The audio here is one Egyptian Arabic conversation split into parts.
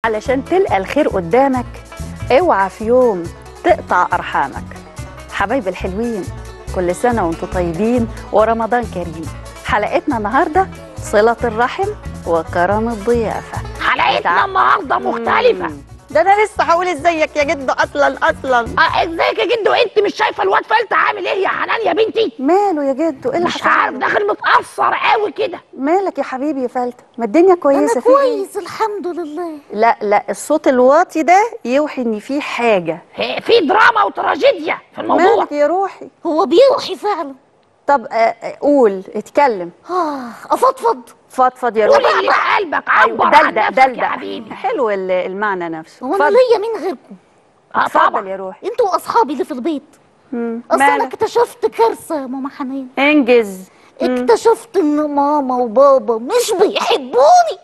علشان تلقى الخير قدامك اوعى في يوم تقطع ارحامك حبايبي الحلوين كل سنه وانتم طيبين ورمضان كريم حلقتنا النهارده صله الرحم وكرم الضيافه حلقتنا النهارده مختلفة مم. ده انا لسه هقول ازيك يا جدو اصلا اصلا آه، ازيك يا جدو انت مش شايفه الواد فلت عامل ايه يا حنان يا بنتي ماله يا جدو ايه اللي مش حصل عارف له؟ داخل متأثر قوي كده مالك يا حبيبي يا فلتة ما الدنيا كويسه انا في إيه؟ كويس الحمد لله لا لا الصوت الواطي ده يوحي ان في حاجه في في دراما وتراجيديا في الموضوع مالك يا روحي هو بيوحي فعلا طب آه، آه، قول اتكلم اه افضفض فضفض يا روحي قولي اللي في قلبك عبر عن دلدق نفسك يا دلدق حبيبي حلو ال- المعنى نفسه هو انا اتفضل. ليا مين غيركم اه اتفضل طبعا يا روحي انتوا واصحابي اللي في البيت مم. اصل انا مالك اكتشفت كارثه يا ماما حنان انجز مم. اكتشفت ان ماما وبابا مش بيحبوني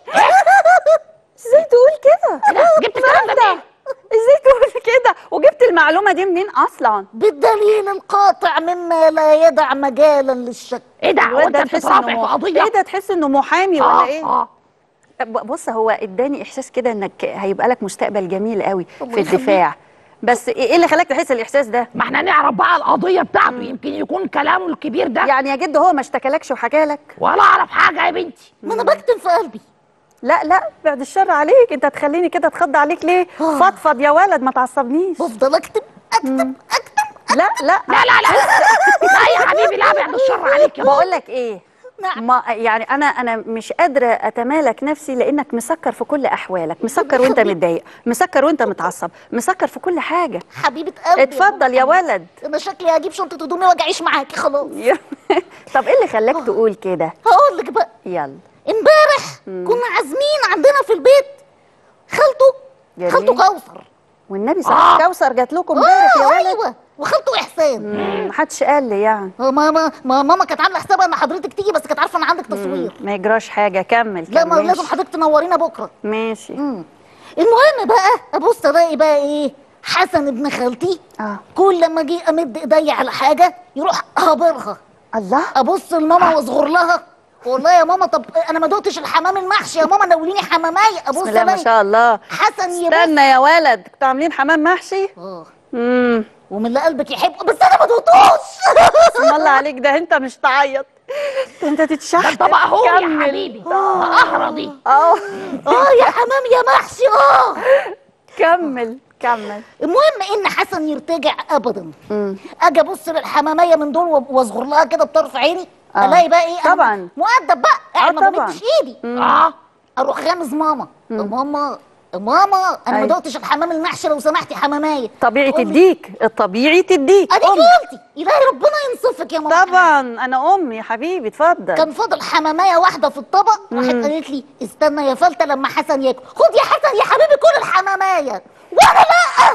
ازاي تقول كده جبت الكلام ده منين؟ ازاي تقول كده وجبت المعلومه دي منين اصلا بالدليل القاطع مما لا يدع مجالا للشك ايه ده هو الواد انت ده تحس بتترافع في انه قضيه ايه ده تحس انه محامي اه ولا ايه اه ب- بص هو اداني احساس كده انك هيبقى لك مستقبل جميل قوي الله في الدفاع بس ايه إيه اللي خلاك تحس الاحساس ده ما احنا نعرف بقى القضيه بتاعته يمكن يكون كلامه الكبير ده يعني يا جد هو ما اشتكالكش وحكى لك ولا اعرف حاجه يا بنتي ما انا بكتم في قلبي لا لا بعد الشر عليك انت هتخليني كده اتخض عليك ليه آه. فضفض يا ولد ما تعصبنيش بفضل اكتب اكتب اكتب لا لا لا لا لا لا يا حبيبي لا بعد الشر عليك يا بابا بقول لك ايه نعم ما يعني انا انا مش قادره اتمالك نفسي لانك مسكر في كل احوالك مسكر وانت حبيبي. متضايق مسكر وانت متعصب مسكر في كل حاجه حبيبه قلبي اتفضل يا ولد انا شكلي هجيب شنطه هدومي واجعيش معاكي خلاص طب ايه اللي خلاك تقول كده هقول لك بقى يلا امبارح كنا عازمين عندنا في البيت خالته جميل. خالته كوثر والنبي صح كوثر جات لكم امبارح يا اه ولد ايوه وخالته احسان مم، محدش قال لي يعني اه ماما ما ماما كانت عامله حسابها ان حضرتك تيجي بس كانت عارفه ان عندك تصوير ما يجراش حاجه كمل لا كمل ما لازم حضرتك تنورينا بكره ماشي مم. المهم بقى ابص الاقي بقى ايه حسن ابن خالتي اه كل لما اجي امد ايدي على حاجه يروح هابرها الله ابص لماما واصغر لها والله يا ماما طب انا ما دقتش الحمام المحشي يا ماما ناوليني حمامايه ابص بسم الله ما الاقي شاء الله حسن يبص استنى يا ولد كنتوا عاملين حمام محشي اه امم ومن اللي قلبك يحب بس انا ما دقتوش بسم الله عليك ده انت مش تعيط ده انت ده تتشحت انت بقى هو يا كمل. حبيبي ده قهرة دي اه اه يا حمام يا محشي اه كمل كمل المهم ان حسن يرتجع ابدا مم. اجي ابص للحماميه من دول وأب- واصغر لها كده بطرف عيني آه. الاقي بقى ايه أنا طبعاً. مؤدب بقى آه قاعد ما طبعاً. بمدش ايدي اه اروح غامز ماما ماما ماما انا ما أيوة. دقتش الحمام المحشي لو سمحتي حماميه طبيعي تقولي- تديك الطبيعي تديك اديكي أم. قلتي الهي ربنا ينصفك يا ماما طبعا انا ام يا حبيبي اتفضل كان فاضل حماميه واحده في الطبق راحت قالت لي استنى يا فلته لما حسن ياكل خد يا حسن يا حبيبي كل الحماميه وانا لا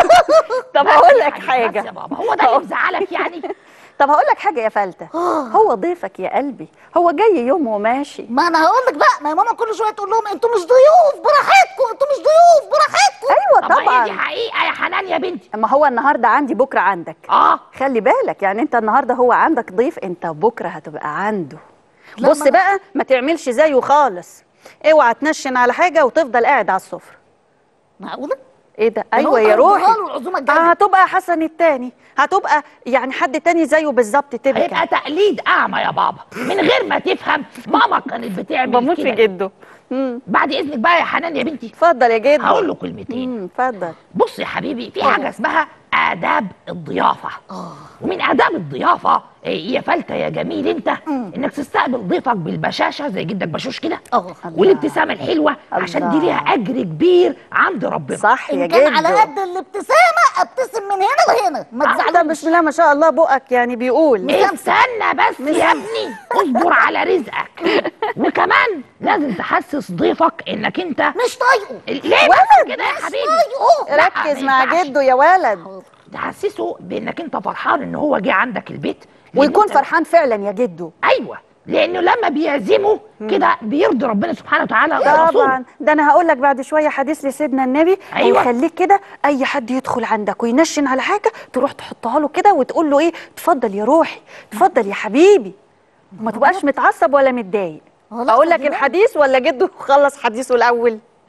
طب بس هقول لك يعني بس حاجه يا بابا هو ده اللي مزعلك يعني طب هقول لك حاجه يا فلته هو ضيفك يا قلبي هو جاي يوم وماشي ما انا هقول لك بقى ما يا ماما كل شويه تقول لهم انتوا مش ضيوف براحتكم انتوا مش ضيوف براحتكم ايوه طب ما هي دي طبعا حقيقه يا حنان يا بنتي اما هو النهارده عندي بكره عندك اه خلي بالك يعني انت النهارده هو عندك ضيف انت بكره هتبقى عنده لا، بص ما أنا- بقى ما تعملش زيه خالص اوعى تنشن على حاجه وتفضل قاعد على السفره معقوله ايه ده أنا ايوه قلت يا هردها روحي له العزومه آه الجايه هتبقى حسن التاني هتبقى يعني حد تاني زيه بالظبط هيبقى تبقى تقليد اعمى يا بابا من غير ما تفهم ماما كانت بتعمل بموت في كده جده مم. بعد اذنك بقى يا حنان يا بنتي اتفضل يا جدو هقول له كلمتين مم، اتفضل بص يا حبيبي في حاجه اسمها آداب الضيافة ومن آداب الضيافة إيه يا فلتة يا جميل أنت إنك تستقبل ضيفك بالبشاشة زي جدك بشوش كده اه والابتسامة الحلوة عشان دي الله. ليها أجر كبير عند ربنا صح يا ان كان على جدو قد الابتسامه ابتسم من هنا لهنا ما انت تزعلوش بسم الله ما شاء الله بقك يعني بيقول استنى بس يا ابني اصبر على رزقك وكمان لازم تحسس ضيفك انك انت مش طايقه ليه بس كده يا حبيبي طايقه لا، ركز ما مع ينفعش. جده يا ولد تحسسه بانك انت فرحان ان هو جه عندك البيت لأن ويكون أنت- فرحان فعلا يا جدو ايوه لانه لما بيعزمه كده بيرضي ربنا سبحانه وتعالى ورسوله. طبعا ده انا هقول لك بعد شويه حديث لسيدنا النبي أيوة. هيخليك كده اي حد يدخل عندك وينشن على حاجه تروح تحطها له كده وتقول له ايه اتفضل يا روحي اتفضل يا حبيبي وما تبقاش متعصب ولا متضايق آه، لا، اقول لك خلي بالك. الحديث ولا جده خلص حديثه الاول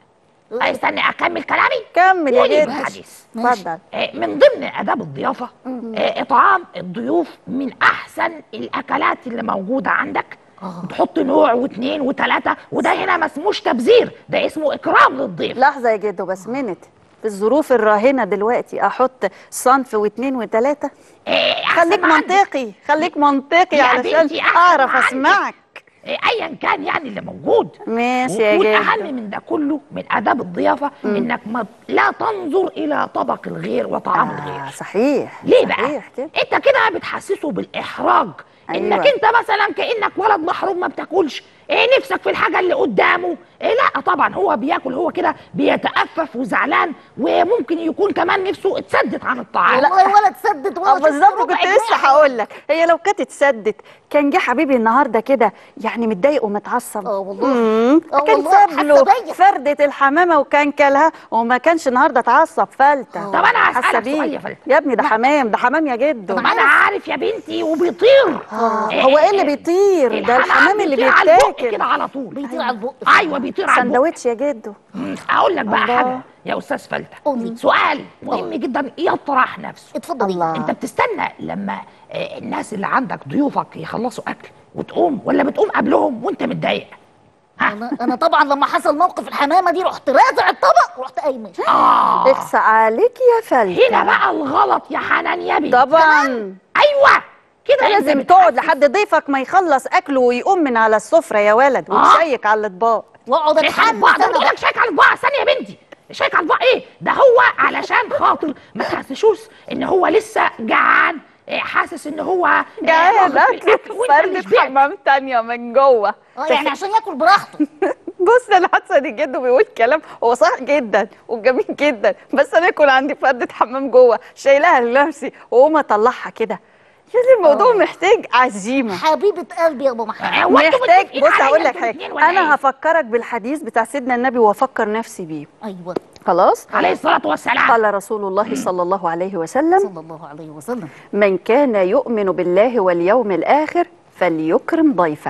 استني اكمل كلامي كمل يا قولي جد الحديث اتفضل آه، من ضمن آداب الضيافة آه، إطعام الضيوف من أحسن الأكلات اللي موجودة عندك تحط نوع واثنين وثلاثة وده هنا ما اسموش تبذير ده اسمه إكرام للضيف لحظه يا جدو بس منت في الظروف الراهنه دلوقتي احط صنف واثنين وثلاثه آه، أحسن خليك ما عندك. منطقي خليك منطقي يا علشان بنتي أحسن اعرف ما عندك. اسمعك آه، أيا كان يعني اللي موجود ماشي يا والأهم جدو من ده كله من آداب الضيافة إنك ما لا تنظر إلى طبق الغير وطعام آه الغير صحيح ليه بقى؟ صحيح كده انت كده بتحسسه بالاحراج أيوة. انك انت مثلا كانك ولد محروم ما بتاكلش ايه نفسك في الحاجه اللي قدامه إيه لا طبعا هو بياكل هو كده بيتأفف وزعلان وممكن يكون كمان نفسه اتسدت عن الطعام والله ولا تسدد ولا اه شفت بالظبط ربع كنت جنيه لسه هقول لك هي لو كانت اتسدت كان جه حبيبي النهارده كده يعني متضايق ومتعصب اه والله. مم. اه كان والله، ساب حاسة له بيا. فردة الحمامة وكان كلها وما كانش النهارده اتعصب فلتة طب أنا هسألك حاسة سؤال بيك. يا فلتة. يا ابني ده حمام ده حمام يا جدو طب انا عارف يا بنتي وبيطير آه، هو ايه اللي بيطير ده الحمام اللي بيطير على البق بيتاكل كده على طول بيطير على البق ايوه بيطير على البق سندوتش يا جدو مم، اقول لك بقى الله. حاجه يا استاذ فلتة قولي. سؤال مهم جدا يطرح نفسه اتفضلي الله. انت بتستنى لما آه، الناس اللي عندك ضيوفك يخلصوا اكل وتقوم ولا بتقوم قبلهم وانت متضايق ها انا انا طبعا لما حصل موقف الحمامه دي رحت رازع الطبق ورحت قايمه اه اخسى عليك يا فلتة هنا بقى الغلط يا حنان يا بنت طبعا ايوه كده انت لازم بتحسس- تقعد لحد ضيفك ما يخلص اكله ويقوم من على السفرة يا ولد آه. وتشيك على الاطباق واقعد شيك على اتحمس البعض انا بقول بقى. لك شيك على البعض ثانيه يا بنتي شيك على البعض ايه ده هو علشان خاطر ما تحسسوش ان هو لسه جعان إيه، حاسس ان هو آه، جعان واخد في اكل الأكل وانت اللي فردة شبعت. حمام تانية من جوه اه يعني عشان ياكل براحته بص انا حاسه ان جده بيقول كلام هو صح جدا وجميل جدا بس انا يكون عندي فردة حمام جوه شايلاها لنفسي واقوم اطلعها كده يعني الموضوع آه. محتاج عزيمه حبيبه قلبي يا ابو محمد هو انتوا محتاج متفقين بص عليا هقول لك انتوا حاجه الاتنين ولا إيه؟ انا هفكرك بالحديث بتاع سيدنا النبي وافكر نفسي بيه ايوه خلاص عليه الصلاه والسلام قال رسول الله صلى الله عليه وسلم صلى الله عليه وسلم من كان يؤمن بالله واليوم الآخر فليكرم ضيفه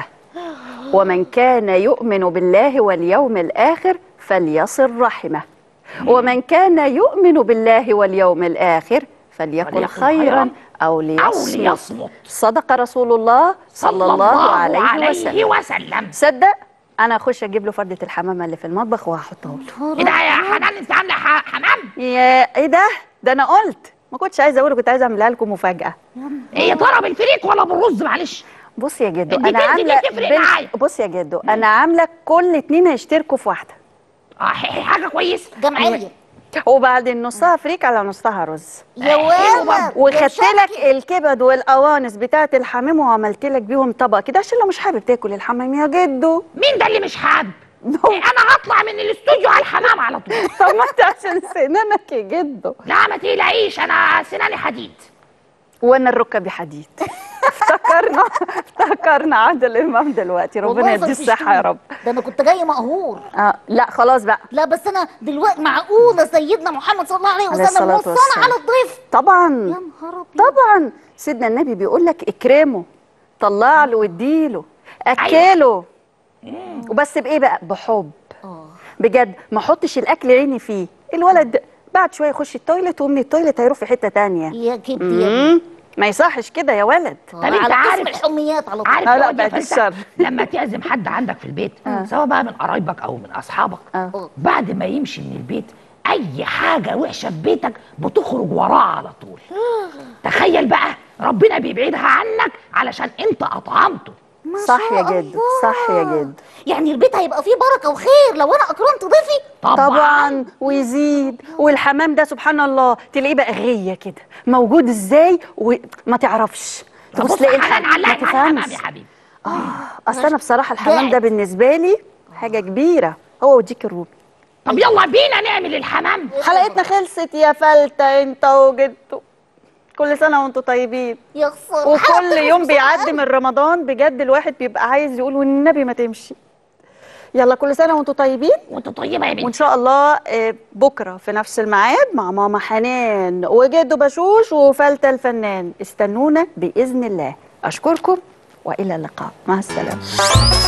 ومن كان يؤمن بالله واليوم الآخر فليصل رحمه ومن كان يؤمن بالله واليوم الآخر فليقل فليقل خيرا خيراً أو او ليصمت ليصمت صدق رسول الله صلى الله عليه عليه وسلم وسلم صدق أنا أخش أجيب له فردة الحمامة اللي في المطبخ وهحطها له ايه ده يا حنان انت عامله ح- حمام يا إيه ده ده أنا قلت ما كنتش عايزة أقوله كنت عايزة أعملها لكم مفاجأة ايه يا ترى بالفريك ولا بالرز معلش بص يا جدو الديتيلز انا دي عامله بتفرق بنت- معايا. بص يا جدو انا عامله كل اتنين هيشتركوا في واحده اه ح- حاجه كويسه جمعيه وبعدين نصها فريك على نصها رز يا حلو ولد وخدت يا لك الكبد والقوانص بتاعه الحمام وعملت لك بيهم طبق كده عشان لو مش حابب تاكل الحمام يا جدو مين ده اللي مش حابب إيه، انا هطلع من الاستوديو على الحمام على طول طب ما انت عشان سنانك يا جدو لا ما تقلقيش انا سناني حديد وانا الركبي حديد افتكرنا افتكرنا عادل امام دلوقتي ربنا والله يديه الصحه يا رب ده انا كنت جاي مقهور آه لا خلاص بقى لا بس انا دلوقتي معقوله سيدنا محمد صلى الله عليه عليه وسلم الصلاة وصانا والسلام. على الضيف طبعا يا نهار ابيض طبعا سيدنا النبي بيقول لك اكرمه طلع له واديله اكله وبس بايه بقى بحب اه بجد ما احطش الاكل عيني فيه الولد بعد شويه يخش التويلت ومن التويلت هيروح في حته تانية يا كبدي يا ابني مم. ما يصحش كده يا ولد آه، طب انت على قسم عارف- الحميات على طول عارف لا، لا، يقعد يا بعد فلتة، الشر. لما تعزم حد عندك في البيت سواء بقى من قرايبك او من اصحابك آه. بعد ما يمشي من البيت اي حاجه وحشه في بيتك بتخرج وراه على طول تخيل بقى ربنا بيبعدها عنك علشان انت اطعمته ما صح شاء يا جدو الله. صح يا جدو يعني البيت هيبقى فيه بركه وخير لو انا اكرمت ضيفي طبعا, طبعا ويزيد والحمام ده سبحان الله تلاقيه بقى غيه كده موجود ازاي وما تعرفش تبص تبص تلاقي حنان الحمام ما علقت على الحمام تفهمش يا حبيبي اصل انا بصراحه الحمام ده قاعد. بالنسبه لي حاجه كبيره هو وديك الروبي طب يلا بينا نعمل الحمام حلقتنا خلصت يا فلتة انت وجدته كل سنه وانتم طيبين يا خساره وكل حلقة يوم بسرعة بيعدي قوي. من رمضان بجد الواحد بيبقى عايز يقول والنبي ما تمشي يلا كل سنه وانتم طيبين وانت طيبه يا وان بنتي شاء الله آه، بكره في نفس الميعاد مع ماما حنان وجدو بشوش وفلتة الفنان استنونا باذن الله اشكركم والى اللقاء مع السلامه